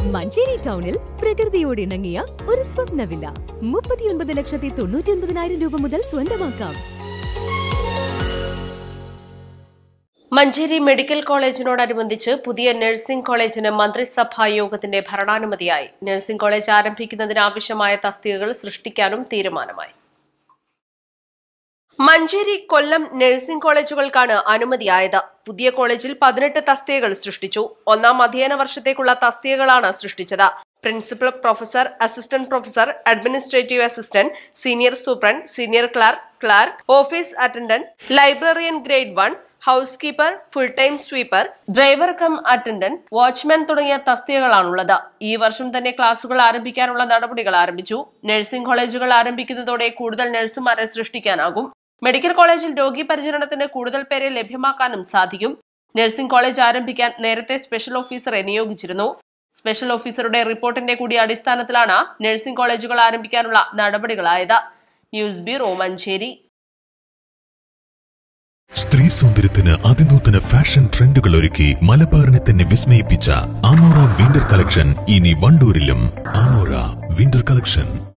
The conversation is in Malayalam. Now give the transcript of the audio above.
മഞ്ചേരി ടൗണിൽ പ്രകൃതിയോട് ഇണങ്ങിയ ഒരു സ്വപ്ന വില്ല മുപ്പത്തിയൊൻപത് ലക്ഷത്തി തൊണ്ണൂറ്റി ഒൻപതിനായിരം രൂപ മുതൽ സ്വന്തമാക്കാം മഞ്ചേരി മെഡിക്കൽ കോളേജിനോടനുബന്ധിച്ച് പുതിയ നഴ്സിംഗ് കോളേജിന് മന്ത്രിസഭാ യോഗത്തിന്റെ ഭരണാനുമതിയായി നഴ്സിംഗ് കോളേജ് ആരംഭിക്കുന്നതിനാവശ്യമായ തസ്തികകൾ സൃഷ്ടിക്കാനും തീരുമാനമായി മഞ്ചേരി കൊല്ലം നഴ്സിംഗ് കോളേജുകൾക്കാണ് അനുമതിയായത് പുതിയ കോളേജിൽ പതിനെട്ട് തസ്തികകൾ സൃഷ്ടിച്ചു ഒന്നാം അധ്യയന വർഷത്തേക്കുള്ള തസ്തികകളാണ് സൃഷ്ടിച്ചത് principal professor assistant professor administrative assistant senior superintendent senior clerk clerk office attendant librarian grade one house keeper full time sweeper driver cum attendant watchman തുടങ്ങിയ തസ്തികകളാണുള്ളത് ഈ വർഷം തന്നെ ക്ലാസുകൾ ആരംഭിക്കാനുള്ള നടപടികൾ ആരംഭിച്ചു നഴ്സിംഗ് കോളേജുകൾ ആരംഭിക്കുന്നതോടെ കൂടുതൽ നഴ്സുമാരെ സൃഷ്ടിക്കാനാകും മെഡിക്കൽ കോളേജിൽ രോഗി പരിചരണത്തിന് കൂടുതൽ പേരെ ലഭ്യമാക്കാനും സാധിക്കും നഴ്സിംഗ് കോളേജ് ആരംഭിക്കാൻ നേരത്തെ സ്പെഷ്യൽ ഓഫീസറെ നിയോഗിച്ചിരുന്നു സ്പെഷ്യൽ ഓഫീസറുടെ റിപ്പോർട്ടിന്റെ കൂടി അടിസ്ഥാനത്തിലാണ് നഴ്സിംഗ് കോളേജുകൾ ആരംഭിക്കാനുള്ള നടപടികളായത് ന്യൂസ് ബ്യൂറോ മഞ്ചേരി സ്ത്രീ സൗന്ദര്യത്തിന് അതിനൂതന ഫാഷൻ ട്രെൻഡുകൾ ഒരുക്കി മലബാറിനെ തന്നെ വിസ്മയിപ്പിച്ച ആമോറ വിന്റർ കളക്ഷൻ ഇനി വണ്ടൂരിലും ആമോറ വിന്റർ കളക്ഷൻ